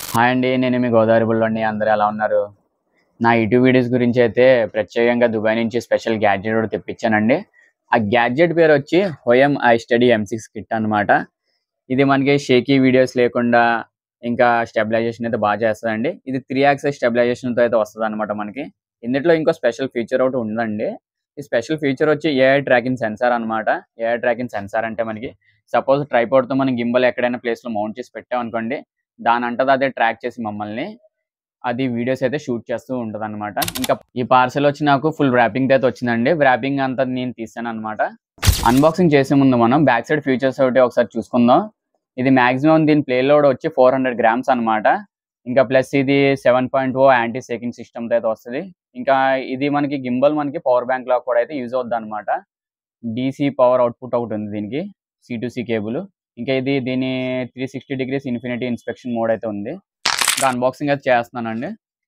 hi అండి నేను మీ గోదావరి బుల్లండి అందరూ ఎలా ఉన్నారు నా యూట్యూబ్ వీడియోస్ గురించి అయితే ప్రత్యేకంగా దుబాయ్ నుంచి స్పెషల్ గ్యాడ్జెట్ కూడా తెప్పించానండి ఆ గ్యాడ్జెట్ పేరు వచ్చి Hohem iSteady M six kit అనమాట ఇది మనకి షేకీ వీడియోస్ లేకుండా ఇంకా స్టెబిలైజేషన్ అయితే బాగా చేస్తుందండి ఇది త్రీ యాక్సెస్ స్టెబిలైజేషన్తో అయితే వస్తుంది అనమాట మనకి ఇందులో ఇంకో స్పెషల్ ఫీచర్ ఒకటి ఉందండి ఈ స్పెషల్ ఫీచర్ వచ్చి ఏఐ ట్రాకింగ్ సెన్సార్ అనమాట ఏఐ ట్రాకింగ్ సెన్సార్ అంటే మనకి సపోజ్ ట్రైపోర్డ్తో మనం గింబల్ ఎక్కడైనా ప్లేస్లో మౌంట్ చేసి పెట్టామనుకోండి దాని అంటది అదే ట్రాక్ చేసి మమ్మల్ని అది వీడియోస్ అయితే షూట్ చేస్తూ ఉంటుంది అనమాట ఇంకా ఈ పార్సల్ వచ్చి నాకు ఫుల్ ర్యాపింగ్ అయితే వచ్చిందండి ర్యాపింగ్ అంతా నేను తీసాను అనమాట అన్బాక్సింగ్ చేసే ముందు మనం బ్యాక్ సైడ్ ఫీచర్స్ ఒకటి ఒకసారి చూసుకుందాం ఇది మాక్సిమం దీని ప్లే లోడ్ వచ్చి ఫోర్ హండ్రెడ్ గ్రామ్స్ అనమాట ఇంకా ప్లస్ ఇది seven point oh anti shaking సిస్టమ్తో అయితే వస్తుంది ఇంకా ఇది మనకి గింబల్ మనకి పవర్ బ్యాంక్ లా కూడా అయితే యూజ్ అవుద్ది అనమాట డీసీ పవర్ అవుట్పుట్ ఒకటి ఉంది దీనికి సి టు సి కేబుల్ ఇంకా ఇది దీని three sixty degrees infinity inspection mode అయితే ఉంది ఇంకా అన్బాక్సింగ్ అయితే చేస్తున్నానండి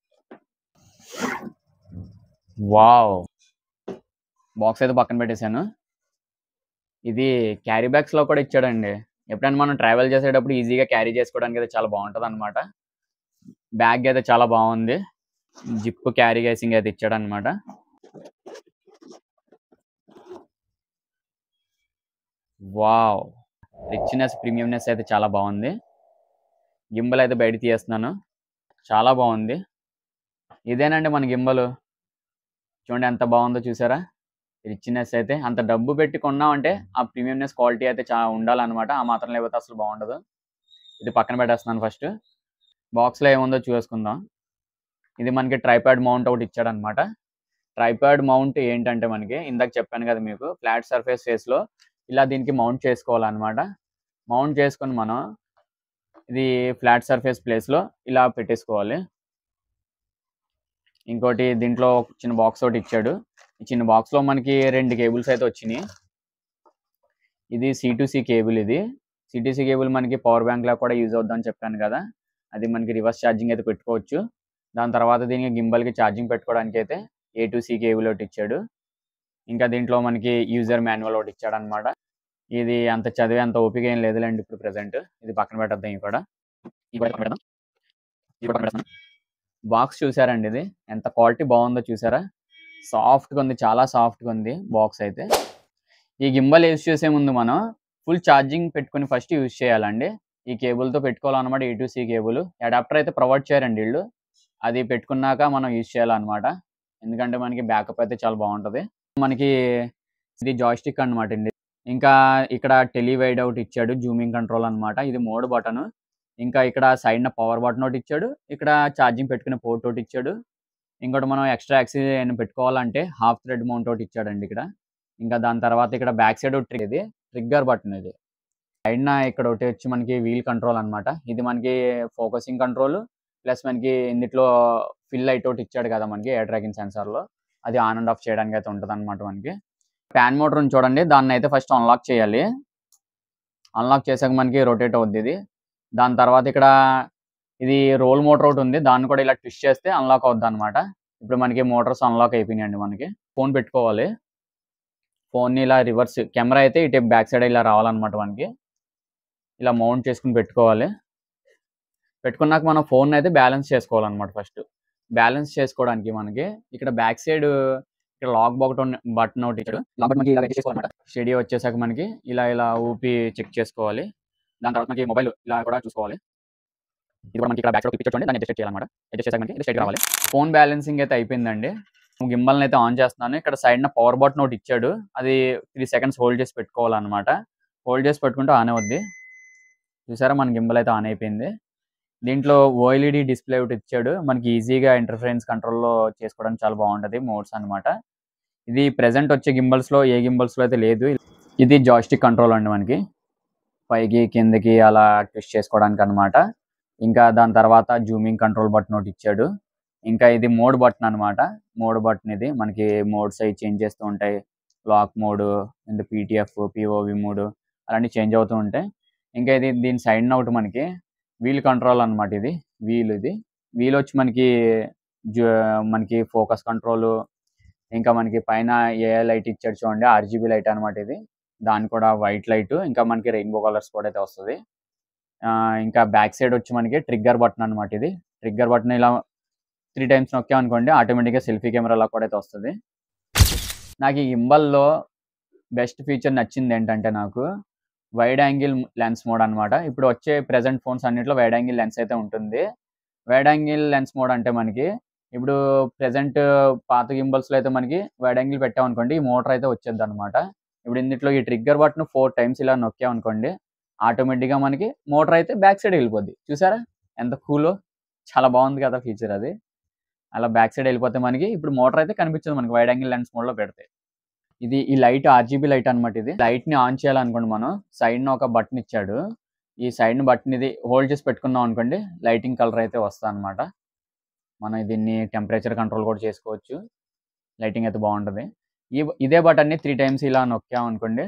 వావ్ బాక్స్ అయితే పక్కన పెట్టేశాను ఇది క్యారీ బ్యాగ్స్ లో కూడా ఇచ్చాడండి ఎప్పుడైనా మనం ట్రావెల్ చేసేటప్పుడు ఈజీగా క్యారీ చేసుకోవడానికి అయితే చాలా బాగుంటుంది అనమాట బ్యాగ్ అయితే చాలా బాగుంది జిప్ క్యారీ గేసింగ్ అయితే ఇచ్చాడు అనమాట వావ్ రిచ్నెస్ ప్రీమియంనెస్ అయితే చాలా బాగుంది గింబల్ అయితే బయట తీయేస్తున్నాను చాలా బాగుంది ఇదేనండి మన గింబల్ చూడండి ఎంత బాగుందో చూసారా రిచ్నెస్ అయితే అంత డబ్బు పెట్టి కొన్నామంటే ఆ ప్రీమియంనెస్ క్వాలిటీ అయితే చాలా ఉండాలన్నమాట ఆ మాత్రం లేకపోతే అసలు బాగుండదు ఇది పక్కన పెట్టేస్తున్నాను ఫస్ట్ బాక్స్లో ఏముందో చూసుకుందాం ఇది మనకి ట్రైప్యాడ్ మౌంట్ ఒకటి ఇచ్చాడనమాట ట్రైప్యాడ్ మౌంట్ ఏంటంటే మనకి ఇందాక చెప్పాను కదా మీకు ఫ్లాట్ సర్ఫేస్ ఫేస్లో ఇలా దీనికి మౌంట్ చేసుకోవాలన్నమాట మౌంట్ చేసుకొని మనం ఇది ఫ్లాట్ సర్ఫేస్ ప్లేస్లో ఇలా పెట్టేసుకోవాలి ఇంకోటి దీంట్లో ఒక చిన్న బాక్స్ ఒకటి ఇచ్చాడు ఈ చిన్న బాక్స్లో మనకి రెండు కేబుల్స్ అయితే వచ్చినాయి ఇది సి టు సి కేబుల్ ఇది సి టు సి కేబుల్ మనకి పవర్ బ్యాంక్ లా కూడా యూజ్ అవుద్దని చెప్పాను కదా అది మనకి రివర్స్ ఛార్జింగ్ అయితే పెట్టుకోవచ్చు దాని తర్వాత దీనికి గింబల్కి ఛార్జింగ్ పెట్టుకోవడానికి అయితే ఏ టు సి కేబుల్ ఒకటి ఇచ్చాడు ఇంకా దీంట్లో మనకి యూజర్ మాన్యువల్ ఒకటి ఇచ్చాడు అనమాట ఇది అంత చదివే అంత ఓపిక ఏం లేదులేండి ఇప్పుడు ప్రెసెంట్ ఇది పక్కన పెట్టద్దాం ఇవి కూడా ఇవి కూడా పక్కన పెడదాం ఇవి కూడా పక్కన పెడతాను బాక్స్ చూసారండి ఇది ఎంత క్వాలిటీ బాగుందో చూసారా సాఫ్ట్గా ఉంది చాలా సాఫ్ట్గా ఉంది బాక్స్ అయితే ఈ గింబల్ యూజ్ చేసే ముందు మనం ఫుల్ ఛార్జింగ్ పెట్టుకొని ఫస్ట్ యూజ్ చేయాలండి ఈ కేబుల్తో పెట్టుకోవాలన్నమాట A to C cable adapter అయితే ప్రొవైడ్ చేయరండి వీళ్ళు అది పెట్టుకున్నాక మనం యూజ్ చేయాలన్నమాట ఎందుకంటే మనకి బ్యాకప్ అయితే చాలా బాగుంటుంది మనకి ఇది జాయిస్టిక్ అన్నమాట అండి ఇంకా ఇక్కడ టెలివైడ్ అవుట్ ఇచ్చాడు జూమింగ్ కంట్రోల్ అన్నమాట ఇది మోడ్ బటన్ ఇంకా ఇక్కడ సైడ్ పవర్ బటన్ ఒకటి ఇచ్చాడు ఇక్కడ ఛార్జింగ్ పెట్టుకునే పోర్ట్ ఒకటి ఇచ్చాడు ఇంకోటి మనం ఎక్స్ట్రా యాక్సిస్ పెట్టుకోవాలంటే హాఫ్ థ్రెడ్ మౌంట్ ఒకటి ఇచ్చాడండి ఇక్కడ ఇంకా దాని తర్వాత ఇక్కడ బ్యాక్ సైడ్ ఒకటి ఇది ట్రిగ్గర్ బటన్ ఇది సైడ్ ఇక్కడ ఒకటి వచ్చి మనకి వీల్ కంట్రోల్ అన్నమాట ఇది మనకి ఫోకసింగ్ కంట్రోల్ ప్లస్ మనకి ఇందులో ఫిల్ లైట్ ఒకటి ఇచ్చాడు కదా మనకి ఎయిర్ ట్రాకింగ్ సెన్సార్లో అది ఆన్ అండ్ ఆఫ్ చేయడానికి అయితే ఉంటుంది అనమాట మనకి ఫ్యాన్ మోటర్ ఉంది చూడండి దాన్ని అయితే ఫస్ట్ అన్లాక్ చేయాలి అన్లాక్ చేసాక మనకి రొటేట్ అవుద్ది ఇది దాని తర్వాత ఇక్కడ ఇది రోల్ మోటార్ ఒకటి ఉంది దాన్ని కూడా ఇలా ట్విస్ట్ చేస్తే అన్లాక్ అవుద్ది అనమాట ఇప్పుడు మనకి మోటార్స్ అన్లాక్ అయిపోయినాయండి మనకి ఫోన్ పెట్టుకోవాలి ఫోన్ని ఇలా రివర్స్ కెమెరా అయితే ఇటు బ్యాక్ సైడ్ ఇలా రావాలన్నమాట మనకి ఇలా మౌంట్ చేసుకుని పెట్టుకోవాలి పెట్టుకున్నాక మనం ఫోన్ అయితే బ్యాలెన్స్ చేసుకోవాలన్నమాట ఫస్ట్ బ్యాలెన్స్ చేసుకోవడానికి మనకి ఇక్కడ బ్యాక్ సైడ్ ఇక్కడ లాక్ బటన్ బటన్ ఒకటి ఇచ్చాడు లాక్ బటన్ మనకి ఇలా చేసుకోవాలన్నమాట స్టడీ వచ్చేసాక మనకి ఇలా ఇలా ఊపి చెక్ చేసుకోవాలి దాని తర్వాత మనకి మొబైల్ ఇలా కూడా చూసుకోవాలి ఇది కూడా మనకి ఇక్కడ బ్యాక్ సైడ్ పిక్చర్ చూడండి దాన్ని అడ్జస్ట్ చేయాలన్నమాట అడ్జస్ట్ చేసాక మనకి స్ట్రైట్ రావాలి ఫోన్ బ్యాలెన్సింగ్ అయితే అయిపోయిందండి గింబల్ని అయితే ఆన్ చేస్తున్నాను ఇక్కడ సైడ్ పవర్ బటన్ ఒకటి ఇచ్చాడు అది త్రీ సెకండ్స్ హోల్డ్ చేసి పెట్టుకోవాలన్నమాట హోల్డ్ చేసి పెట్టుకుంటే ఆన్ అవుద్ది చూసారా మన గింబల్ అయితే ఆన్ అయిపోయింది దీంట్లో ఓఎల్ఈడి డిస్ప్లే ఒకటి ఇచ్చాడు మనకి ఈజీగా ఇంటర్ఫరెన్స్ కంట్రోల్లో చేసుకోవడానికి చాలా బాగుంటుంది మోడ్స్ అన్నమాట ఇది ప్రెసెంట్ వచ్చే గింబల్స్లో ఏ గింబల్స్లో అయితే లేదు ఇది జాయిస్టిక్ కంట్రోల్ అండి మనకి పైకి కిందకి అలా ట్విస్ట్ చేసుకోవడానికి అన్నమాట ఇంకా దాని తర్వాత జూమింగ్ కంట్రోల్ బటన్ ఒకటి ఇచ్చాడు ఇంకా ఇది మోడ్ బటన్ అన్నమాట మోడ్ బటన్ ఇది మనకి మోడ్స్ అవి చేంజ్ చేస్తూ ఉంటాయి లాక్ మోడ్ ఇంకా పీటీఎఫ్ పిఓవి మోడ్ అలాంటివి చేంజ్ అవుతూ ఉంటాయి ఇంకా ఇది దీని సైడ్ అవుట్ మనకి వీల్ కంట్రోల్ అన్నమాట ఇది వీల్ ఇది వీల్ వచ్చి మనకి జు- మనకి ఫోకస్ కంట్రోల్ ఇంకా మనకి పైన ఏ లైట్ ఇచ్చాడు చూడండి ఆర్జీబీ లైట్ అన్నమాట ఇది దాని కూడా వైట్ లైట్ ఇంకా మనకి రెయిన్బో కలర్స్ కూడా అయితే వస్తుంది ఇంకా బ్యాక్ సైడ్ వచ్చి మనకి ట్రిగ్గర్ బటన్ అనమాట ఇది ట్రిగ్గర్ బటన్ ఇలా త్రీ టైమ్స్ నొక్కామనుకోండి ఆటోమేటిక్గా సెల్ఫీ కెమెరాలో కూడా అయితే వస్తుంది నాకు ఈ గింబల్లో బెస్ట్ ఫీచర్ నచ్చింది ఏంటంటే నాకు వైడ్ యాంగిల్ లెన్స్ మోడ్ అనమాట ఇప్పుడు వచ్చే ప్రెసెంట్ ఫోన్స్ అన్నింటిలో వైడ్ యాంగిల్ లెన్స్ అయితే ఉంటుంది వైడ్ యాంగిల్ లెన్స్ మోడ్ అంటే మనకి ఇప్పుడు ప్రెసెంట్ పాత గింబల్స్లో అయితే మనకి వైడ్ యాంగిల్ పెట్టామనుకోండి ఈ మోటార్ అయితే వచ్చేది అనమాట ఇప్పుడు ఇందులో ఈ ట్రిగ్గర్ బటన్ ఫోర్ టైమ్స్ ఇలా నొక్కామనుకోండి ఆటోమేటిక్గా మనకి మోటార్ అయితే బ్యాక్ సైడ్ వెళ్ళిపోద్ది చూసారా ఎంత కూలో చాలా బాగుంది కదా ఫీచర్ అది అలా బ్యాక్ సైడ్ వెళ్ళిపోతే మనకి ఇప్పుడు మోటార్ అయితే కనిపించదు మనకి వైడ్ యాంగిల్ లెన్స్ మోడ్లో పెడితే ఇది ఈ లైట్ ఆర్జీబీ లైట్ అనమాట ఇది లైట్ ని ఆన్ చేయాలనుకోండి మనం సైడ్ ఒక బటన్ ఇచ్చాడు ఈ సైడ్ బటన్ ఇది హోల్డ్ చేసి పెట్టుకున్నాం అనుకోండి లైటింగ్ కలర్ అయితే వస్తుంది అనమాట మనం దీన్ని టెంపరేచర్ కంట్రోల్ కూడా చేసుకోవచ్చు లైటింగ్ అయితే బాగుంటుంది ఈ ఇదే బటన్ని త్రీ టైమ్స్ ఇలా నొక్కాం అనుకోండి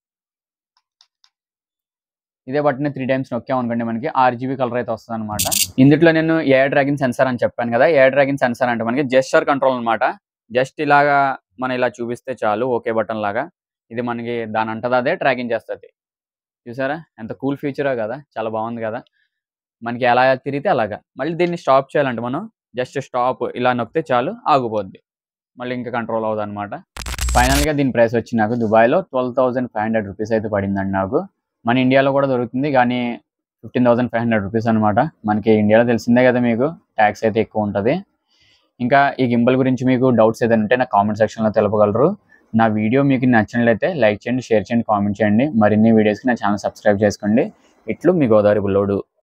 ఇదే బటన్ త్రీ టైమ్స్ నొక్కాం అనుకోండి మనకి ఆర్జీబీ కలర్ అయితే వస్తుంది అనమాట ఇందులో నేను ఏ డ్రాగన్ సెన్సార్ అని చెప్పాను కదా ఏ డ్రాగన్ సెన్సార్ అంటే మనకి జెస్చర్ కంట్రోల్ అనమాట జస్ట్ ఇలాగా మనం ఇలా చూపిస్తే చాలు ఓకే బటన్ లాగా ఇది మనకి దాని అంటది అదే ట్రాకింగ్ చేస్తుంది చూసారా ఎంత కూల్ ఫీచరో కదా చాలా బాగుంది కదా మనకి ఎలా తిరిగితే అలాగా మళ్ళీ దీన్ని స్టాప్ చేయాలంటే మనం జస్ట్ స్టాప్ ఇలా నొక్కితే చాలు ఆగిపోద్ది మళ్ళీ ఇంకా కంట్రోల్ అవుతుంది అనమాట ఫైనల్గా దీని ప్రైస్ వచ్చి నాకు దుబాయ్లో twelve thousand five hundred rupees అయితే పడిందండి నాకు మన ఇండియాలో కూడా దొరుకుతుంది కానీ fifteen thousand five hundred rupees అనమాట మనకి ఇండియాలో తెలిసిందే కదా మీకు ట్యాక్స్ అయితే ఎక్కువ ఉంటుంది ఇంకా ఈ గింబల్ గురించి మీకు డౌట్స్ ఏదైనా ఉంటే నా కామెంట్ సెక్షన్లో తెలపగలరు నా వీడియో మీకు నచ్చినట్లయితే లైక్ చేయండి షేర్ చేయండి కామెంట్ చేయండి మరిన్ని వీడియోస్కి నా ఛానల్ సబ్స్క్రైబ్ చేసుకోండి ఇట్లు మీ గోదావరి బుల్లోడు